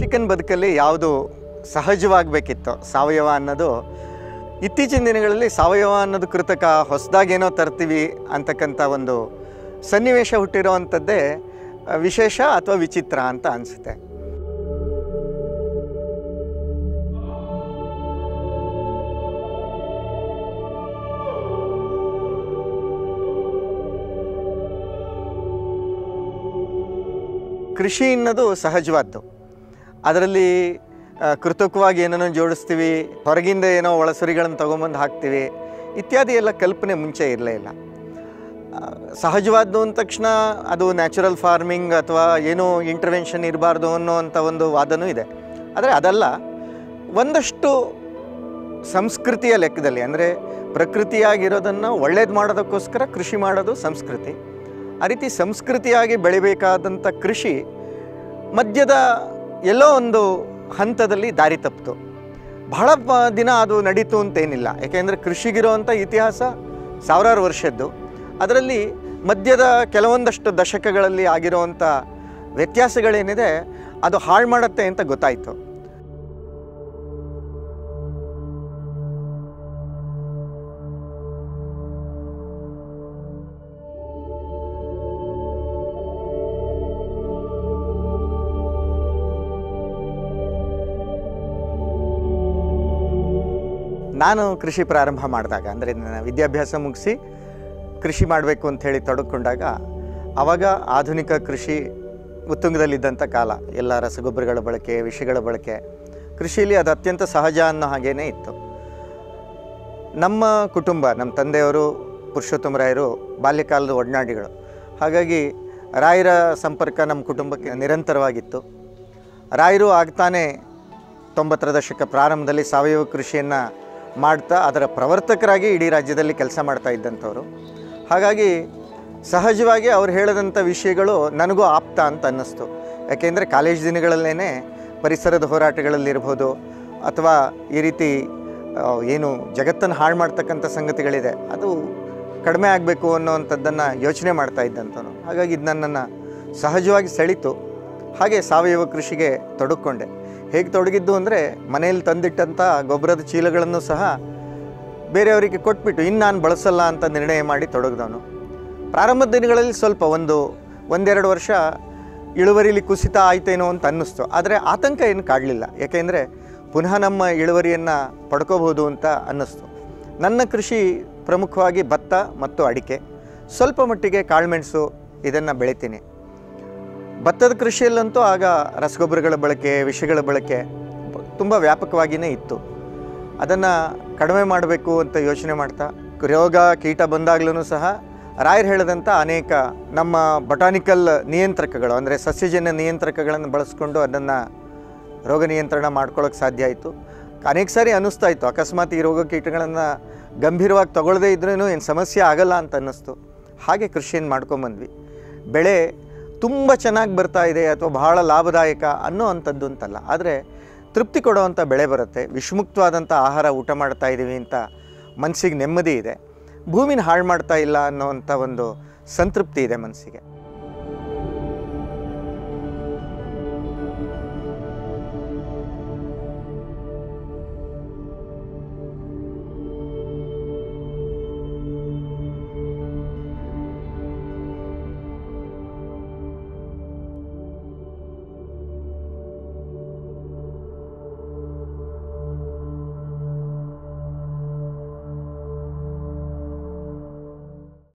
ಕೃಷಿಕನ ಬದುಕಲ್ಲಿ ಯಾವುದು ಸಹಜವಾಗಬೇಕಿತ್ತೋ ಸಾವಯವ ಅನ್ನೋದು ಇತ್ತೀಚಿನ ದಿನಗಳಲ್ಲಿ ಸಾವಯವ ಅನ್ನೋದು ಕೃತಕ ಹೊಸದಾಗೇನೋ ತರ್ತೀವಿ ಅಂತಕ್ಕಂಥ ಒಂದು ಸನ್ನಿವೇಶ ಹುಟ್ಟಿರೋವಂಥದ್ದೇ ಆ, ವಿಶೇಷ ಅಥವಾ ವಿಚಿತ್ರ ಅಂತ ಅನಿಸುತ್ತೆ ಕೃಷಿ ಅನ್ನೋದು ಸಹಜವಾದ್ದು ಅದರಲ್ಲಿ ಆ, ಕೃತಕವಾಗಿ ಏನನ್ನೋ ಜೋಡಿಸ್ತೀವಿ ಹೊರಗಿಂದ ಏನೋ ಒಳಸರಿಗಳನ್ನು ತೊಗೊಂಬಂದು ಹಾಕ್ತೀವಿ ಇತ್ಯಾದಿ ಎಲ್ಲ ಕಲ್ಪನೆ ಮುಂಚೆ ಇರಲೇ ಇಲ್ಲ ಆ, ಸಹಜವಾದ್ದು ಅಂದ ತಕ್ಷಣ ಅದು ನ್ಯಾಚುರಲ್ ಫಾರ್ಮಿಂಗ್ ಅಥವಾ ಏನೂ ಇಂಟರ್ವೆನ್ಷನ್ ಇರಬಾರ್ದು ಅನ್ನೋವಂಥ ಒಂದು ವಾದನೂ ಇದೆ ಆದರೆ ಅದಲ್ಲ ಒಂದಷ್ಟು ಸಂಸ್ಕೃತಿಯ ಲೆಕ್ಕದಲ್ಲಿ ಅಂದರೆ ಪ್ರಕೃತಿಯಾಗಿರೋದನ್ನು ಒಳ್ಳೇದು ಮಾಡೋದಕ್ಕೋಸ್ಕರ ಕೃಷಿ ಮಾಡೋದು ಸಂಸ್ಕೃತಿ ಆ ರೀತಿ ಸಂಸ್ಕೃತಿಯಾಗಿ ಬೆಳಿಬೇಕಾದಂಥ ಕೃಷಿ ಮಧ್ಯದ ಎಲ್ಲೋ ಒಂದು ಹಂತದಲ್ಲಿ ದಾರಿ ತಪ್ಪಿತು ಬಹಳ ಪ- ದಿನ ಅದು ನಡೀತು ಅಂತೇನಿಲ್ಲ ಯಾಕೆಂದರೆ ಕೃಷಿಗಿರುವಂಥ ಇತಿಹಾಸ ಸಾವಿರಾರು ವರ್ಷದ್ದು ಅದರಲ್ಲಿ ಮಧ್ಯದ ಕೆಲವೊಂದಷ್ಟು ದಶಕಗಳಲ್ಲಿ ಆಗಿರುವಂಥ ವ್ಯತ್ಯಾಸಗಳೇನಿದೆ ಅದು ಹಾಳು ಮಾಡುತ್ತೆ ಅಂತ ಗೊತ್ತಾಯಿತು ನಾನು ಕೃಷಿ ಪ್ರಾರಂಭ ಮಾಡಿದಾಗ ಅಂದರೆ ನನ್ನ ವಿದ್ಯಾಭ್ಯಾಸ ಮುಗಿಸಿ ಕೃಷಿ ಮಾಡಬೇಕು ಅಂತ ಹೇಳಿ ತೊಡಕೊಂಡಾಗ ಆವಾಗ ಆಧುನಿಕ ಕೃಷಿ ಉತ್ತುಂಗದಲ್ಲಿದ್ದಂಥ ಕಾಲ ಎಲ್ಲ ರಸಗೊಬ್ಬರಗಳ ಬಳಕೆ ವಿಷಗಳ ಬಳಕೆ ಕೃಷಿಯಲ್ಲಿ ಅದು ಅತ್ಯಂತ ಸಹಜ ಅನ್ನೋ ಹಾಗೇ ಇತ್ತು ನಮ್ಮ ಕುಟುಂಬ ನಮ್ಮ ತಂದೆಯವರು ಪುರುಷೋತ್ತಮ ರಾಯರು ಬಾಲ್ಯಕಾಲದ ಒಡನಾಡಿಗಳು ಹಾಗಾಗಿ ರಾಯರ ಸಂಪರ್ಕ ನಮ್ಮ ಕುಟುಂಬಕ್ಕೆ ನಿರಂತರವಾಗಿತ್ತು ರಾಯರು ಆಗ್ತಾನೆ ತೊಂಬತ್ತರ ದಶಕ ಪ್ರಾರಂಭದಲ್ಲಿ ಸಾವಯವ ಕೃಷಿಯನ್ನು ಮಾಡ್ತಾ ಅದರ ಪ್ರವರ್ತಕರಾಗಿ ಇಡೀ ರಾಜ್ಯದಲ್ಲಿ ಕೆಲಸ ಮಾಡ್ತಾ ಇದ್ದಂಥವ್ರು ಹಾಗಾಗಿ ಸಹಜವಾಗಿ ಅವ್ರು ಹೇಳಿದಂಥ ವಿಷಯಗಳು ನನಗೂ ಆಪ್ತ ಅಂತ ಅನ್ನಿಸ್ತು ಯಾಕೆಂದರೆ ಕಾಲೇಜ್ ದಿನಗಳಲ್ಲೇ ಪರಿಸರದ ಹೋರಾಟಗಳಲ್ಲಿರ್ಬೋದು ಅಥವಾ ಈ ರೀತಿ ಆ, ಏನು ಜಗತ್ತನ್ನು ಹಾಳು ಮಾಡ್ತಕ್ಕಂಥ ಸಂಗತಿಗಳಿದೆ ಅದು ಕಡಿಮೆ ಆಗಬೇಕು ಅನ್ನೋವಂಥದ್ದನ್ನು ಯೋಚನೆ ಮಾಡ್ತಾ ಇದ್ದಂಥವನು ಹಾಗಾಗಿ ಇದು ನನ್ನನ್ನು ಸಹಜವಾಗಿ ಸೆಳೀತು ಹಾಗೆ ಸಾವಯವ ಕೃಷಿಗೆ ತೊಡಕೊಂಡೆ ಹೇಗೆ ತೊಡಗಿದ್ದು ಅಂದರೆ ಮನೆಯಲ್ಲಿ ತಂದಿಟ್ಟಂಥ ಗೊಬ್ಬರದ ಚೀಲಗಳನ್ನು ಸಹ ಬೇರೆಯವರಿಗೆ ಕೊಟ್ಬಿಟ್ಟು ಇನ್ನು ನಾನು ಬಳಸಲ್ಲ ಅಂತ ನಿರ್ಣಯ ಮಾಡಿ ತೊಡಗಿದವನು ಪ್ರಾರಂಭದ ದಿನಗಳಲ್ಲಿ ಸ್ವಲ್ಪ ಒಂದು ಒಂದೆರಡು ವರ್ಷ ಇಳುವರಿಲಿ ಕುಸಿತ ಆಯ್ತೇನೋ ಅಂತ ಅನ್ನಿಸ್ತು ಆದರೆ ಆತಂಕ ಏನು ಕಾಡಲಿಲ್ಲ ಯಾಕೆಂದರೆ ಪುನಃ ನಮ್ಮ ಇಳುವರಿಯನ್ನು ಪಡ್ಕೋಬಹುದು ಅಂತ ಅನ್ನಿಸ್ತು ನನ್ನ ಕೃಷಿ ಪ್ರಮುಖವಾಗಿ ಭತ್ತ ಮತ್ತು ಅಡಿಕೆ ಸ್ವಲ್ಪ ಮಟ್ಟಿಗೆ ಕಾಳುಮೆಣಸು ಇದನ್ನು ಬೆಳಿತೀನಿ ಭತ್ತದ ಕೃಷಿಯಲ್ಲಂತೂ ಆಗ ರಸಗೊಬ್ಬರಗಳ ಬಳಕೆ ವಿಷಗಳ ಬಳಕೆ ತುಂಬ ವ್ಯಾಪಕವಾಗಿಯೇ ಇತ್ತು ಅದನ್ನು ಕಡಿಮೆ ಮಾಡಬೇಕು ಅಂತ ಯೋಚನೆ ಮಾಡ್ತಾ ರೋಗ ಕೀಟ ಬಂದಾಗಲೂ ಸಹ ರಾಯರ್ ಹೇಳಿದಂಥ ಅನೇಕ ನಮ್ಮ ಬಟಾನಿಕಲ್ ನಿಯಂತ್ರಕಗಳು ಅಂದರೆ ಸಸ್ಯಜನ್ಯ ನಿಯಂತ್ರಕಗಳನ್ನು ಬಳಸ್ಕೊಂಡು ಅದನ್ನು ರೋಗ ನಿಯಂತ್ರಣ ಮಾಡ್ಕೊಳ್ಳೋಕೆ ಸಾಧ್ಯ ಆಯಿತು ಅನೇಕ ಸಾರಿ ಅನ್ನಿಸ್ತಾ ಇತ್ತು ಅಕಸ್ಮಾತ್ ಈ ರೋಗ ಕೀಟಗಳನ್ನು ಗಂಭೀರವಾಗಿ ತಗೊಳ್ಳದೇ ಇದ್ರೂ ಏನು ಸಮಸ್ಯೆ ಆಗಲ್ಲ ಅಂತ ಅನ್ನಿಸ್ತು ಹಾಗೆ ಕೃಷಿಯನ್ನು ಮಾಡ್ಕೊಂಬಂದ್ವಿ ಬೆಳೆ ತುಂಬ ಚೆನ್ನಾಗಿ ಬರ್ತಾ ಇದೆ ಅಥವಾ ಬಹಳ ಲಾಭದಾಯಕ ಅನ್ನೋ ಅಂಥದ್ದು ಅಂತಲ್ಲ ಆದರೆ ತೃಪ್ತಿ ಕೊಡುವಂಥ ಬೆಳೆ ಬರುತ್ತೆ ವಿಷಮುಕ್ತವಾದಂಥ ಆಹಾರ ಊಟ ಮಾಡ್ತಾ ಇದ್ದೀವಿ ಅಂತ ಮನಸ್ಸಿಗೆ ನೆಮ್ಮದಿ ಇದೆ ಭೂಮಿನ ಹಾಳು ಮಾಡ್ತಾ ಇಲ್ಲ ಅನ್ನೋವಂಥ ಒಂದು ಸಂತೃಪ್ತಿ ಇದೆ ಮನಸ್ಸಿಗೆ